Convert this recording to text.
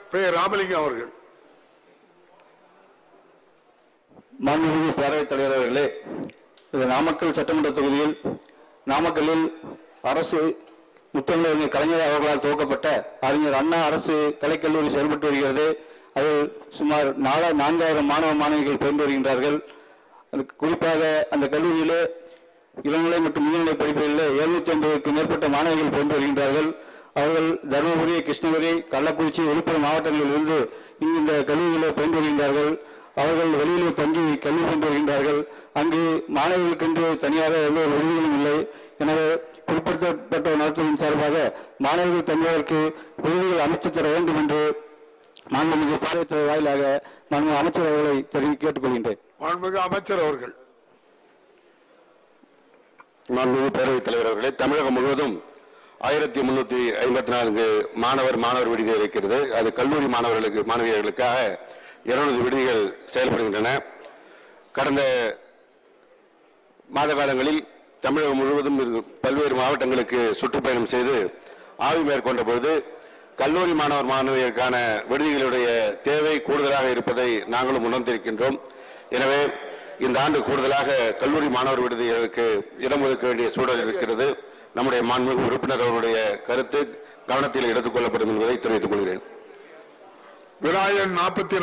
பே ராமலிங்கம் அவர்கள் மாண்புமிகு பேரவைத் தலைவர் அவர்களே இது நாமக்கல் சட்டமன்ற தொகுதியில் நாமக்கல்லில் அரசு முத்தமிழறிஞர் கலைஞர் அவர்களால் துவக்கப்பட்ட அறிஞர் அண்ணா அரசு கலைக்கல்லூரி செயல்பட்டு வருகிறது அதில் சுமார் நாலா நான்காயிரம் மாணவ மாணவிகள் பயின்று வருகின்றார்கள் அதுக்கு குறிப்பாக அந்த கல்லூரியிலே இளநிலை மற்றும் முதுநிலை படிப்புகளில் எழுநூத்தி ஐம்பதுக்கும் மேற்பட்ட மாணவிகள் பயின்று வருகின்றார்கள் அவர்கள் தருமபுரி கிருஷ்ணகிரி கள்ளக்குறிச்சி விழுப்புரம் மாவட்டங்களிலிருந்து இங்கு இந்த கல்லூரியில் பயின்று வருகின்றார்கள் அவர்கள் வெளியில் தங்கி கல்வி பயின்று வருகின்றார்கள் அங்கு மாணவர்களுக்கென்று தனியாக எந்த ஒரு விடுதிகளும் இல்லை எனவே பிற்படுத்தப்பட்ட நலத்துறையின் சார்பாக மாணவர்கள் தங்குவதற்கு விடுதிகள் அமைத்து தர வேண்டும் என்று மாண்புமிகு பார்வைத்துறை வாயிலாக மாண்புமிகு அமைச்சர் அவர்களை தெரிவி கேட்டுக்கொள்கின்றேன் மாண்புமிகு அமைச்சர் அவர்கள் மாண்புமிகு பேரவைத் தலைவர் அவர்களே தமிழகம் முழுவதும் ஆயிரத்தி முன்னூத்தி ஐம்பத்தி நான்கு மாணவர் மாணவர் விடுதி இருக்கிறது அது கல்லூரி மாணவர்களுக்கு மாணவியர்களுக்காக இருநூறு விடுதிகள் செயல்படுகின்றன கடந்த மாத காலங்களில் தமிழகம் முழுவதும் இரு- பல்வேறு மாவட்டங்களுக்கு சுற்றுப்பயணம் செய்து ஆய்வு மேற்கொண்ட பொழுது கல்லூரி மாணவர் மாணவியருக்கான விடுதிகளுடைய தேவை கூடுதலாக இருப்பதை நாங்களும் உணர்ந்திருக்கின்றோம் எனவே இந்த ஆண்டு கூடுதலாக கல்லூரி மாணவர் விடுதிகளுக்கு இடம் ஒதுக்க வேண்டிய சூழல் இருக்கிறது நம்முடைய மாண்புமிகு உறுப்பினர் அவருடைய கருத்து கவனத்தில் எடுத்துக் கொள்ளப்படும் என்பதை தெரிவித்துக் கொள்கிறேன் விநாயகன் நாற்பத்தி